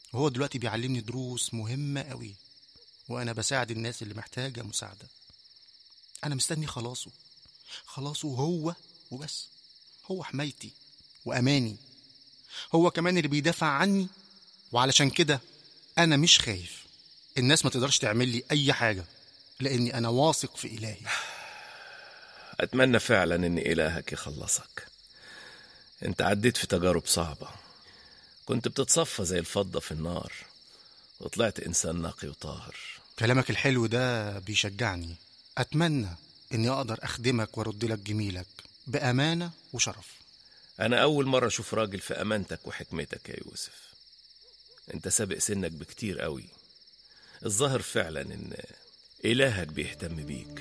وهو دلوقتي بيعلمني دروس مهمة قوي وأنا بساعد الناس اللي محتاجة مساعدة أنا مستني خلاصه خلاصه هو وبس هو حمايتي وأماني هو كمان اللي بيدافع عني وعلشان كده أنا مش خايف الناس ما تقدرش تعمل لي أي حاجة لأني أنا واثق في إلهي أتمنى فعلا إن إلهك يخلصك أنت عديت في تجارب صعبة كنت بتتصفى زي الفضة في النار وطلعت إنسان نقي وطاهر كلامك الحلو ده بيشجعني أتمنى إني أقدر أخدمك وأرد لك جميلك بأمانة وشرف أنا أول مرة أشوف راجل في أمانتك وحكمتك يا يوسف أنت سابق سنك بكتير قوي الظاهر فعلا إن إلهك بيهتم بيك